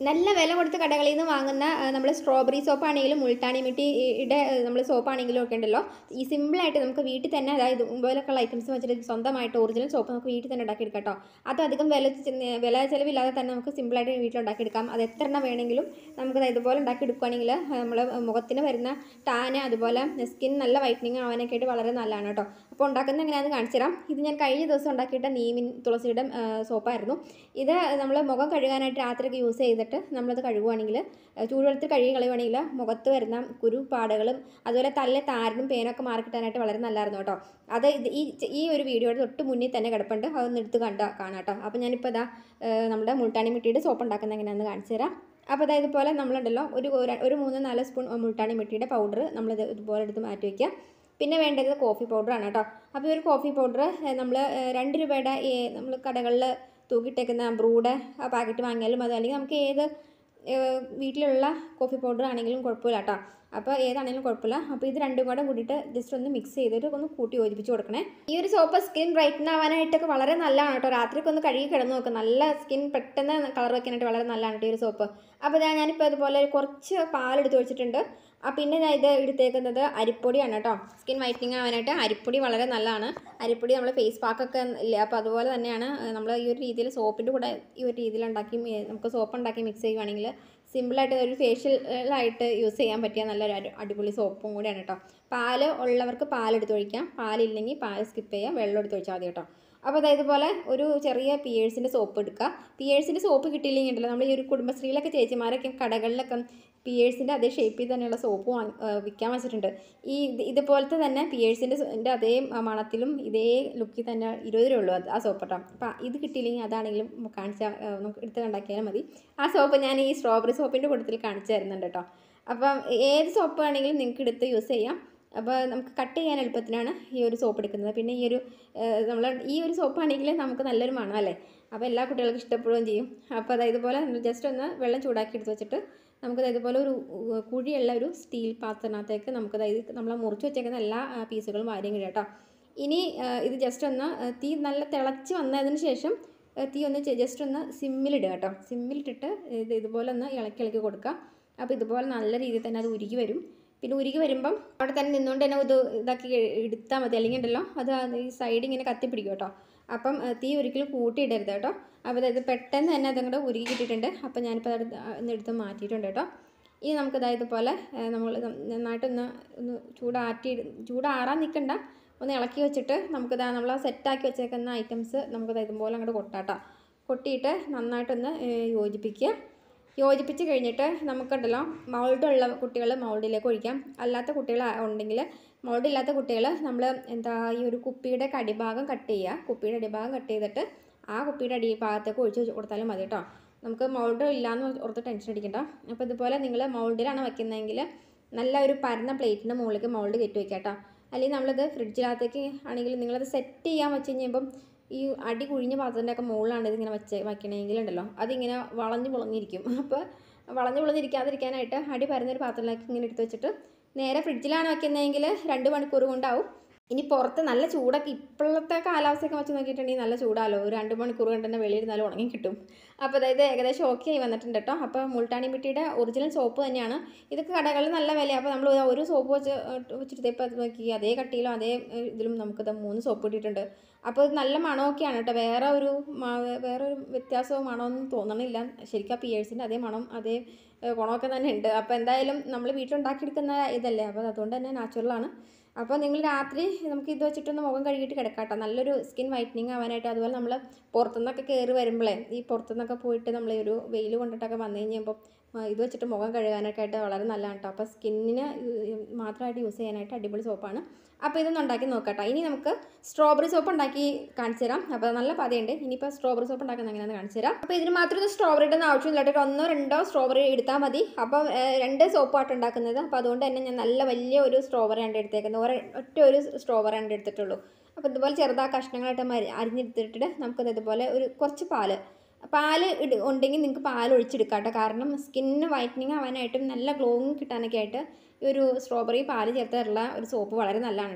നല്ല വില കൊടുത്ത് കടകളിൽ നിന്ന് വാങ്ങുന്ന നമ്മൾ സ്ട്രോബെറി സോപ്പ് ആണെങ്കിലും മുൾട്ടാണി മിട്ടിയുടെ നമ്മൾ സോപ്പ് ആണെങ്കിലും ഒക്കെ ഉണ്ടല്ലോ ഈ സിമ്പിളായിട്ട് നമുക്ക് വീട്ടിൽ തന്നെ അതായത് ഇതുപോലൊക്കെയുള്ള ഐറ്റംസ് വെച്ചിട്ട് സ്വന്തമായിട്ട് ഒറിജിനൽ സോപ്പ് നമുക്ക് വീട്ടിൽ തന്നെ ഉണ്ടാക്കിയെടുക്കാം കേട്ടോ അത് അധികം വില ചെ- വില ചിലവില്ലാതെ തന്നെ നമുക്ക് സിമ്പിളായിട്ട് വീട്ടിൽ ഉണ്ടാക്കിയെടുക്കാം അത് എത്ര എണ്ണം വേണമെങ്കിലും നമുക്ക് ദാ ഇതുപോലെ ഉണ്ടാക്കിയെടുക്കുകയാണെങ്കിൽ നമ്മൾ മുഖത്തിന് വരുന്ന ടാന് അതുപോലെ സ്കിൻ നല്ല വൈറ്റനിങ് ആവാനൊക്കെ ആയിട്ട് വളരെ നല്ലതാണ് കേട്ടോ അപ്പോൾ ഉണ്ടാക്കുന്നത് എങ്ങനെയാണെന്ന് കാണിച്ചു തരാം ഇത് ഞാൻ കഴിഞ്ഞ ദിവസം ഉണ്ടാക്കിയിട്ട നീമിൻ തുളസിയുടെ ആ, സോപ്പായിരുന്നു ഇത് നമ്മൾ മുഖം കഴുകാനായിട്ട് രാത്രിയൊക്കെ യൂസ് ചെയ്തിട്ട് നമ്മളത് കഴുകുവാണെങ്കിൽ ആ, ചൂടുവെള്ളത്തിൽ കഴുകി കളയുവാണെങ്കിൽ മുഖത്ത് വരുന്ന കുരു പാടുകളും അതുപോലെ തല്ല താരനും പേനൊക്കെ മാറി കിട്ടാനായിട്ട് വളരെ നല്ലതായിരുന്നു കേട്ടോ അത് ഇത് ഈ ഈ ഒരു വീഡിയോയുടെ തൊട്ട് മുന്നിൽ തന്നെ കിടപ്പുണ്ട് അതൊന്ന് എടുത്ത് കണ്ട കാണാം കേട്ടോ അപ്പോൾ ഞാനിപ്പോൾ ഇതാ ആ, നമ്മുടെ മുൾട്ടാണി മിട്ടിയുടെ സോപ്പ് ഉണ്ടാക്കുന്നത് എങ്ങനെയാണെന്ന് കാണിച്ചു തരാം അപ്പോൾ അതായത് ഇതുപോലെ നമ്മളുണ്ടല്ലോ ഒരു ഒരു- ഒരു മൂന്ന് നാല് സ്പൂൺ മുൾട്ടാണി മിട്ടിയുടെ പൗഡർ നമ്മളിത് ഇതുപോലെ എടുത്ത് മാറ്റി വയ്ക്കുക പിന്നെ വേണ്ടത് കോഫി പൗഡറാണ് കേട്ടോ അപ്പോൾ ഈ ഒരു കോഫി പൗഡർ നമ്മൾ രണ്ട് രൂപയുടെ നമ്മൾ കടകളിൽ തൂക്കിയിട്ടേക്കുന്ന ബ്രൂഡ് ആ പാക്കറ്റ് വാങ്ങിയാലും അത് അല്ലെങ്കിൽ നമുക്ക് ഏത് ഏഹ്, വീട്ടിലുള്ള കോഫി പൗഡർ ആണെങ്കിലും കുഴപ്പമില്ല കേട്ടോ അപ്പോൾ ഏതാണെങ്കിലും കുഴപ്പമില്ല അപ്പോൾ ഇത് രണ്ടും കൂടെ കൂടിയിട്ട് ജസ്റ്റ് ഒന്ന് മിക്സ് ചെയ്തിട്ട് ഒന്ന് കൂട്ടി യോജിപ്പിച്ച് കൊടുക്കണേ ഈ ഒരു സോപ്പ് സ്കിൻ ബ്രൈറ്റൻ ആവാനായിട്ടൊക്കെ വളരെ നല്ലതാണ് കേട്ടോ രാത്രിയൊക്കെ ഒന്ന് കഴുകി കിടന്ന് നോക്കുക നല്ല സ്കിൻ പെട്ടെന്ന് കളർ വെക്കാനായിട്ട് വളരെ നല്ലതാണ് കേട്ടോ ഈ ഒരു സോപ്പ് അപ്പോൾ ഞാൻ ഞാനിപ്പോൾ ഇതുപോലെ കുറച്ച് പാലെടുത്ത് വെച്ചിട്ടുണ്ട് ആ പിന്നെ ഞാൻ ഇത് എടുത്തേക്കുന്നത് അരിപ്പൊടിയാണ് കേട്ടോ സ്കിൻ വൈറ്റനിങ് ആവാനായിട്ട് അരിപ്പൊടി വളരെ നല്ലതാണ് അരിപ്പൊടി നമ്മൾ ഫേസ് പാക്കൊക്കെ ഇല്ലേ അപ്പോൾ അതുപോലെ തന്നെയാണ് നമ്മൾ ഈ ഒരു രീതിയിൽ സോപ്പിൻ്റെ കൂടെ ഈ ഒരു രീതിയിൽ ഉണ്ടാക്കി മി- നമുക്ക് സോപ്പ് ഉണ്ടാക്കി മിക്സ് ചെയ്യുവാണെങ്കിൽ സിമ്പിളായിട്ട് ഒരു ഫേഷ്യലായിട്ട് യൂസ് ചെയ്യാൻ പറ്റിയ നല്ലൊരു അടി- അടിപൊളി സോപ്പും കൂടിയാണ് കേട്ടോ പാല് ഉള്ളവർക്ക് പാലെടുത്ത് ഒഴിക്കാം പാലില്ലെങ്കിൽ പാൽ സ്കിപ്പ് ചെയ്യാം വെള്ളം എടുത്ത് ഒഴിച്ചാൽ മതി കേട്ടോ അപ്പോൾ അതായത് പോലെ ഒരു ചെറിയ പിയേഴ്സിൻ്റെ സോപ്പ് എടുക്കുക പിയേഴ്സിൻ്റെ സോപ്പ് കിട്ടിയില്ലെങ്കിൽ ഉണ്ടല്ലോ നമ്മൾ ഈ ഒരു കുടുംബശ്രീയിലൊക്കെ ചേച്ചിമാരൊക്കെ കടകളിലൊക്കെ പിയേഴ്സിൻ്റെ അതേ ഷേപ്പിൽ തന്നെയുള്ള സോപ്പ് വാങ്ങി ആ, വിൽക്കാൻ വെച്ചിട്ടുണ്ട് ഈ ഇത് ഇതുപോലത്തെ തന്നെ പിയേഴ്സിൻ്റെ അതേ മണത്തിലും ഇതേ ലുക്കിൽ തന്നെ ഇരുപത് രൂപ ഉള്ളൂ അത് ആ സോപ്പ് കേട്ടോ അപ്പം ഇത് കിട്ടിയില്ലെങ്കിൽ അതാണെങ്കിലും കാണിച്ചാൽ നമുക്ക് എടുത്ത് കണ്ടാക്കിയാലും മതി ആ സോപ്പ് ഞാൻ ഈ സ്ട്രോബെറി സോപ്പിൻ്റെ കൂട്ടത്തിൽ കാണിച്ചു തരുന്നുണ്ട് കേട്ടോ അപ്പം ഏത് സോപ്പ് വേണമെങ്കിലും നിങ്ങൾക്ക് എടുത്ത് യൂസ് ചെയ്യാം അപ്പോൾ നമുക്ക് കട്ട് ചെയ്യാൻ എളുപ്പത്തിനാണ് ഈ ഒരു സോപ്പ് എടുക്കുന്നത് പിന്നെ ഈ ഒരു നമ്മൾ ഈ ഒരു സോപ്പാണെങ്കിൽ നമുക്ക് നല്ലൊരു മണം അല്ലേ അപ്പോൾ എല്ലാ കുട്ടികൾക്കും ഇഷ്ടപ്പെടുകയും ചെയ്യും അപ്പോൾ അതായത് ഇതുപോലെ ജസ്റ്റ് ഒന്ന് വെള്ളം ചൂടാക്കി എടുത്ത് വെച്ചിട്ട് നമുക്കത് ഇതുപോലെ ഒരു ഉ- കുഴിയുള്ള ഒരു സ്റ്റീൽ പാത്രത്തിനകത്തേക്ക് നമുക്കത് ഇത് നമ്മൾ മുറിച്ച് വെച്ചേക്കുന്ന എല്ലാ ആ, പീസുകളും വാരിയും കിട്ടും കേട്ടോ ഇനി ആ, ഇത് ജസ്റ്റ് ഒന്ന് ആ, തീ നല്ല തിളച്ച് വന്നതിന് ശേഷം ആ, തീ ഒന്ന് ജസ്റ്റ് ഒന്ന് സിമ്മിലിടുക കേട്ടോ സിമ്മിലിട്ടിട്ട് ഇത് ഇതുപോലെ ഒന്ന് ഇളക്കി ഇളക്കി കൊടുക്കുക അപ്പോൾ ഇതുപോലെ നല്ല രീതിയിൽ തന്നെ അത് ഉരുകി വരും പിന്നെ ഉരുകി വരുമ്പം അവിടെ തന്നെ നിന്നുകൊണ്ട് തന്നെ ഇത് ഇതാക്കി എടുത്താൽ മതി അല്ലെങ്കിൽ ഉണ്ടല്ലോ അത് ഈ സൈഡ് ഇങ്ങനെ കത്തിപ്പിടിക്കും കേട്ടോ അപ്പം ആ, തീ ഒരിക്കലും കൂട്ടിയിടരുത് കേട്ടോ അപ്പോൾ അതായത് പെട്ടെന്ന് തന്നെ അതങ്ങോട്ട് ഉരുകി കിട്ടിയിട്ടുണ്ട് അപ്പം ഞാനിപ്പോൾ അത് ഒന്ന് എടുത്ത് മാറ്റിയിട്ടുണ്ട് കേട്ടോ ഇനി നമുക്ക് ഇതായത് പോലെ നമ്മൾ നന്നായിട്ടൊന്ന് ഒന്ന് ചൂടാറ്റി ചൂടാറാൻ നിൽക്കണ്ട ഒന്ന് ഇളക്കി വെച്ചിട്ട് നമുക്കിതാ നമ്മൾ സെറ്റാക്കി വെച്ചേക്കുന്ന ഐറ്റംസ് നമുക്കിത് ഇതുപോലെ അങ്ങോട്ട് കൊട്ടാട്ടോ കൊട്ടിയിട്ട് നന്നായിട്ടൊന്ന് ഏഹ്, യോജിപ്പിക്കുക യോജിപ്പിച്ച് കഴിഞ്ഞിട്ട് നമുക്കുണ്ടല്ലോ മൗൾഡുള്ള കുട്ടികൾ മൗൾഡിലേക്ക് ഒഴിക്കാം അല്ലാത്ത കുട്ടികൾ ഉണ്ടെങ്കിൽ മൗൾഡ് ഇല്ലാത്ത കുട്ടികൾ നമ്മൾ എന്താ ഈ ഒരു കുപ്പിയുടെ അടിഭാഗം കട്ട് ചെയ്യുക കുപ്പിയുടെ അടിഭാഗം കട്ട് ചെയ്തിട്ട് ആ കുപ്പിയുടെ അടിഭാഗത്തേക്ക് ഒഴിച്ച് കൊടുത്താലും മതി കേട്ടോ നമുക്ക് മൗൾഡ് ഇല്ലയെന്ന് ഓർത്ത് ടെൻഷൻ അടിക്കണ്ട അപ്പോൾ ഇതുപോലെ നിങ്ങൾ മൗൾഡിലാണ് വെക്കുന്നതെങ്കിൽ നല്ല ഒരു പരന്ന പ്ലേറ്റിൻ്റെ മുകളിലേക്ക് മൗൾഡ് കയറ്റി വയ്ക്കുക കേട്ടോ അല്ലെങ്കിൽ നമ്മളത് ഫ്രിഡ്ജിനകത്തേക്ക് ആണെങ്കിൽ നിങ്ങളത് സെറ്റ് ചെയ്യാൻ വെച്ച് കഴിഞ്ഞപ്പം ഈ അടി കുഴിഞ്ഞ പാത്രത്തിൻ്റെ ഒക്കെ മുകളിലാണ് ഇതിങ്ങനെ വെച്ച് വയ്ക്കണമെങ്കിൽ ഉണ്ടല്ലോ അതിങ്ങനെ വളഞ്ഞു പൊളഞ്ഞിരിക്കും അപ്പോൾ വളഞ്ഞു പൊളഞ്ഞിരിക്കാതിരിക്കാനായിട്ട് അടി പരന്നൊരു പാത്രത്തിലേക്ക് ഇങ്ങനെ എടുത്ത് വെച്ചിട്ട് നേരെ ഫ്രിഡ്ജിലാണ് വെക്കുന്നതെങ്കിൽ രണ്ട് മണിക്കൂർ കൊണ്ടാവും ഇനി പുറത്ത് നല്ല ചൂടൊക്കെ ഇപ്പോഴത്തെ കാലാവസ്ഥയൊക്കെ വെച്ച് നോക്കിയിട്ടുണ്ടെങ്കിൽ നല്ല ചൂടാലോ ഒരു രണ്ട് മണിക്കൂർ കൊണ്ട് തന്നെ വെളിയിരുന്നാലും ഉണങ്ങി കിട്ടും അപ്പോൾ അതായത് ഏകദേശം ഓക്കെ ആയി വന്നിട്ടുണ്ട് കേട്ടോ അപ്പോൾ മുൾട്ടാണി മിട്ടിയുടെ ഒറിജിനൽ സോപ്പ് തന്നെയാണ് ഇതൊക്കെ കടകളിൽ നല്ല വിലയാണ് അപ്പോൾ നമ്മൾ ഒരു സോപ്പ് വെച്ച് വെച്ചിട്ട് ഇപ്പോൾ നോക്കി അതേ കട്ടിയിലും അതേ ഏഹ്, ഇതിലും നമുക്കിത് മൂന്ന് സോപ്പ് കിട്ടിയിട്ടുണ്ട് അപ്പോൾ ഇത് നല്ല മണമൊക്കെയാണ് കേട്ടോ വേറെ ഒരു മ- വേറെ ഒരു വ്യത്യാസവും മണമൊന്നും തോന്നണില്ല ശരിക്കും ആ പിയേഴ്സിൻ്റെ അതേ മണം അതേ ഏഹ്, ഗുണമൊക്കെ തന്നെ ഉണ്ട് അപ്പോൾ എന്തായാലും നമ്മൾ വീട്ടിലുണ്ടാക്കിയെടുക്കുന്ന ഇതല്ലേ അപ്പോൾ അതുകൊണ്ട് തന്നെ നാച്ചുറലാണ് അപ്പോൾ നിങ്ങൾ രാത്രി നമുക്ക് ഇത് വെച്ചിട്ടൊന്ന് മുഖം കഴുകിയിട്ട് കിടക്കാം കേട്ടോ നല്ലൊരു സ്കിൻ വൈറ്റനിങ് ആവാനായിട്ട് അതുപോലെ നമ്മൾ പുറത്തുനിന്നൊക്കെ കയറി വരുമ്പോഴേ ഈ പുറത്തുനിന്നൊക്കെ പോയിട്ട് നമ്മൾ ഒരു വെയിൽ കൊണ്ടിട്ടൊക്കെ വന്നു കഴിഞ്ഞപ്പോൾ ഇത് വെച്ചിട്ട് മുഖം കഴുകാനൊക്കെ ആയിട്ട് വളരെ നല്ലതാണ് കേട്ടോ അപ്പോൾ സ്കിന്നിന് മാത്രമായിട്ട് യൂസ് ചെയ്യാനായിട്ട് അടിപൊളി സോപ്പാണ് അപ്പോൾ ഇതൊന്ന് ഉണ്ടാക്കി നോക്കട്ടോ ഇനി നമുക്ക് സ്ട്രോബെറി സോപ്പ് ഉണ്ടാക്കി കാണിച്ചു തരാം അപ്പോൾ നല്ല പതയുണ്ട് ഇനിയിപ്പോൾ സ്ട്രോബെറി സോപ്പ് ഉണ്ടാക്കുന്ന എങ്ങനെയാണെന്ന് കാണിച്ചു തരാം അപ്പോൾ ഇതിന് മാത്രം സ്ട്രോബെറി ഇടുന്ന ആവശ്യമില്ല കേട്ടോ ഒന്നോ രണ്ടോ സ്ട്രോബെറി എടുത്താൽ മതി അപ്പോൾ ഏഹ്, രണ്ട് സോപ്പായിട്ട് ഉണ്ടാക്കുന്നത് അപ്പോൾ അതുകൊണ്ട് തന്നെ ഞാൻ നല്ല വലിയ ഒരു സ്ട്രോബെറി ആണ് എടുത്തേക്കുന്നത് ഒരു ഒറ്റ ഒരു സ്ട്രോബെറി ആണ് എടുത്തിട്ടുള്ളൂ അപ്പോൾ ഇതുപോലെ ചെറുതാ കഷ്ണങ്ങളായിട്ട് മരി- അരിഞ്ഞെടുത്തിട്ട് നമുക്കത് ഇതുപോലെ ഒരു കുറച്ച് പാല് പാല് ഇട് ഉണ്ടെങ്കിൽ നിങ്ങൾക്ക് പാൽ ഒഴിച്ചെടുക്കാം കേട്ടോ കാരണം സ്കിന്നിന് വൈറ്റനിങ് ആവാനായിട്ടും നല്ല ഗ്ലോയിങ് കിട്ടാനൊക്കെ ആയിട്ട് ഈ ഒരു സ്ട്രോബെറി പാല് ചേർത്തിട്ടുള്ള ഒരു സോപ്പ് വളരെ നല്ലതാണ് കേട്ടോ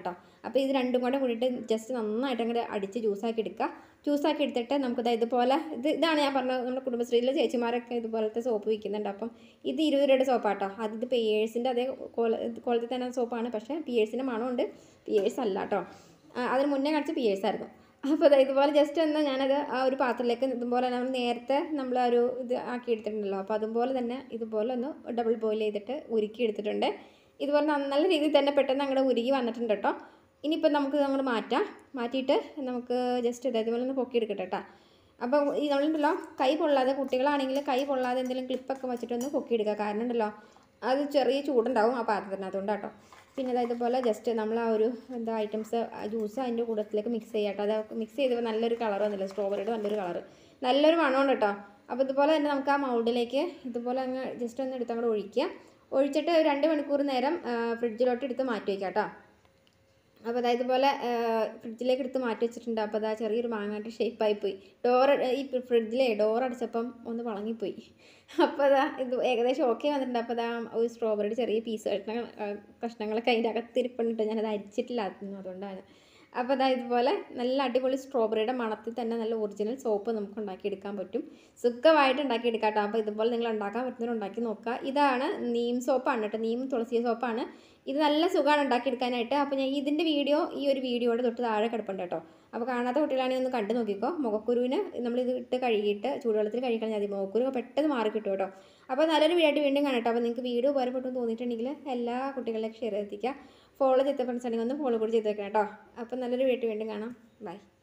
അപ്പോൾ ഇത് രണ്ടും കൂടെ കൂടിയിട്ട് ജസ്റ്റ് നന്നായിട്ട് അങ്ങോട്ട് അടിച്ച് ജ്യൂസാക്കി എടുക്കുക ജ്യൂസാക്കി എടുത്തിട്ട് നമുക്ക് ഇതുപോലെ ഇത് ഇതാണ് ഞാൻ പറഞ്ഞത് നമ്മുടെ കുടുംബശ്രീയിലെ ചേച്ചിമാരൊക്കെ ഇതുപോലത്തെ സോപ്പ് വിൽക്കുന്നുണ്ട് അപ്പം ഇത് ഇരുപത് രൂപയുടെ സോപ്പാട്ടോ അത് ഇത് പേയേഴ്സിൻ്റെ അതേ ക്വാളിറ്റി തന്നെ സോപ്പാണ് പക്ഷേ പിയേഴ്സിൻ്റെ മണമുണ്ട് പിയേഴ്സ് അല്ല കേട്ടോ അതിന് മുന്നേ കാണിച്ച പിയേഴ്സ് ആയിരുന്നു അപ്പോൾ ദാ ഇതുപോലെ ജസ്റ്റ് ഒന്ന് ഞാനത് ആ ഒരു പാത്രത്തിലേക്ക് ഇതുപോലെ നമ്മൾ നേരത്തെ നമ്മൾ ആ ഒരു ഇത് ആക്കി എടുത്തിട്ടുണ്ടല്ലോ അപ്പോൾ അതുപോലെ തന്നെ ഇതുപോലെ ഒന്ന് ഡബിൾ ബോയിൽ ചെയ്തിട്ട് ഉരുക്കി എടുത്തിട്ടുണ്ട് ഇതുപോലെ ന- നല്ല രീതിയിൽ തന്നെ പെട്ടെന്ന് അങ്ങോട്ട് ഉരുകി വന്നിട്ടുണ്ട് കേട്ടോ ഇനിയിപ്പോൾ നമുക്ക് അങ്ങോട്ട് മാറ്റാം മാറ്റിയിട്ട് നമുക്ക് ജസ്റ്റ് ഇത് ഇതുപോലെ ഒന്ന് പൊക്കിയെടുക്കട്ടെ കേട്ടോ അപ്പോൾ ഈ നമ്മളുണ്ടല്ലോ കൈ പൊള്ളാതെ കുട്ടികളാണെങ്കിൽ കൈ പൊള്ളാതെ എന്തെങ്കിലും ക്ലിപ്പൊക്കെ വെച്ചിട്ടൊന്ന് പൊക്കിയെടുക്കുക കാരണം ഉണ്ടല്ലോ അത് ചെറിയ ചൂടുണ്ടാവും ആ പാത്രത്തിന് അതുകൊണ്ടാട്ടോ പിന്നെ അതായത് ഇതുപോലെ ജസ്റ്റ് നമ്മൾ ആ ഒരു എന്താ ഐറ്റംസ് ജ്യൂസ് അതിൻ്റെ കൂട്ടത്തിലേക്ക് മിക്സ് ചെയ്യാട്ടോ അത് മിക്സ് ചെയ്തപ്പോൾ നല്ലൊരു കളർ വന്നില്ല സ്ട്രോബെറിയുടെ നല്ലൊരു കളർ നല്ലൊരു മണമുണ്ട് കേട്ടോ അപ്പോൾ ഇതുപോലെ തന്നെ നമുക്ക് ആ മൗഡിലേക്ക് ഇതുപോലെ അങ്ങ് ജസ്റ്റ് ഒന്ന് എടുത്ത് അങ്ങോട്ട് ഒഴിക്കുക ഒഴിച്ചിട്ട് ഒരു രണ്ട് മണിക്കൂർ നേരം ആ, ഫ്രിഡ്ജിലോട്ട് എടുത്ത് മാറ്റി വയ്ക്കാം കേട്ടോ അപ്പോൾ അതായത് ഇതുപോലെ ഫ്രിഡ്ജിലേക്ക് എടുത്ത് മാറ്റി വെച്ചിട്ടുണ്ട് അപ്പോൾ അതാ ചെറിയൊരു മാങ്ങാട്ട് ഷേപ്പായി പോയി ഡോർ ഈ ഫ്രിഡ്ജിലെ ഡോർ അടച്ചപ്പം ഒന്ന് വളങ്ങിപ്പോയി അപ്പോൾ അതാ ഇത് ഏകദേശം ഓക്കെ വന്നിട്ടുണ്ട് അപ്പോൾ അതാ ഒരു സ്ട്രോബെറിയുടെ ചെറിയ പീസ് കഷ്ണങ്ങൾ ആ, കഷ്ണങ്ങളൊക്കെ അതിൻ്റെ അകത്തിരിപ്പുണ്ട് ഞാനത് അരിച്ചിട്ടില്ലായിരുന്നു അതുകൊണ്ടാണ് അപ്പോൾ അതാ ഇതുപോലെ നല്ല അടിപൊളി സ്ട്രോബെറിയുടെ മണത്തിൽ തന്നെ നല്ല ഒറിജിനൽ സോപ്പ് നമുക്ക് ഉണ്ടാക്കിയെടുക്കാൻ പറ്റും സുഖമായിട്ട് ഉണ്ടാക്കിയെടുക്കാം കേട്ടോ അപ്പോൾ ഇതുപോലെ നിങ്ങൾ ഉണ്ടാക്കാൻ പറ്റുന്നവർ ഉണ്ടാക്കി നോക്കുക ഇതാണ് നീം സോപ്പാണ് കേട്ടോ നീം തുളസി സോപ്പാണ് ഇത് നല്ല സുഖമാണ് ഉണ്ടാക്കിയെടുക്കാനായിട്ട് അപ്പോൾ ഞാൻ ഇതിൻ്റെ വീഡിയോ ഈ ഒരു വീഡിയോയുടെ തൊട്ട് താഴെ കിടപ്പുണ്ട് കേട്ടോ അപ്പോൾ കാണാത്ത കുട്ടികളാണെങ്കിൽ ഒന്ന് കണ്ടു നോക്കിക്കോ മുഖക്കുരുവിന് നമ്മളിത് ഇട്ട് കഴുകിയിട്ട് ചൂടുവെള്ളത്തിൽ കഴുകിയാൽ മതി മുഖക്കുരു പെട്ടെന്ന് മാറി കിട്ടും കേട്ടോ അപ്പോൾ നല്ലൊരു വീഡിയോ ആയിട്ട് വീണ്ടും കാണാം കേട്ടോ അപ്പോൾ നിങ്ങൾക്ക് വീഡിയോ ഉപകാരപ്പെട്ടു എന്ന് തോന്നിയിട്ടുണ്ടെങ്കിൽ എല്ലാ കുട്ടികളിലേക്ക് ഷെയർ എത്തിക്കുക ഫോളോ ചെയ്ത ഫ്രണ്ട്സ് ആണെങ്കിൽ ഒന്ന് ഫോളോ കൂടി ചെയ്ത് വെക്കണം കേട്ടോ അപ്പോൾ നല്ലൊരു വീഡിയോ ആയിട്ട് വീണ്ടും കാണാം ബൈ